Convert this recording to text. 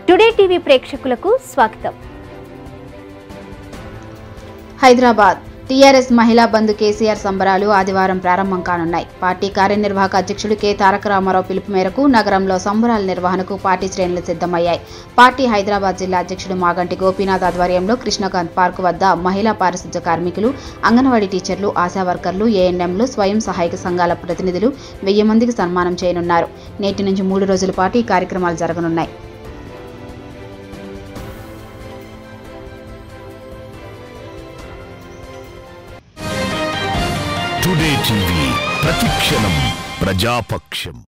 today TV ప్రేక్షకులకు స్వాగతం Hyderabad TRS మహిళా బంధు కేసీఆర్ సంబరాలు ఆదివారం ప్రారంభం కానున్నాయి పార్టీ కార్యనిర్వాహక అధ్యక్షుడు కె తారక రామారావు పిలుపు మేరకు నగరంలో సంబరాల నిర్వహణకు పార్టీ శ్రేణులు సిద్ధమయ్యాయి పార్టీ హైదరాబాద్ జిల్లా అధ్యక్షుడు మాగంటి గోపీనాథ్ ఆధ్వర్యంలో కృష్ణకాంత్ పార్క్ వద్ద మహిళా పారిశుధ్య కార్మికులు అంగన్వాడీ టీచర్లు ఆశా వర్కర్లు ఏఎన్ఎంలు స్వయం సహాయక సంఘాల ప్రతినిధులు వెయ్యి మందికి సన్మానం చేయనున్నారు నేటి నుంచి మూడు రోజుల పాటు ఈ కార్యక్రమాలు జరగనున్నాయి టుడే టీవీ ప్రతిక్షణం ప్రజాపక్షం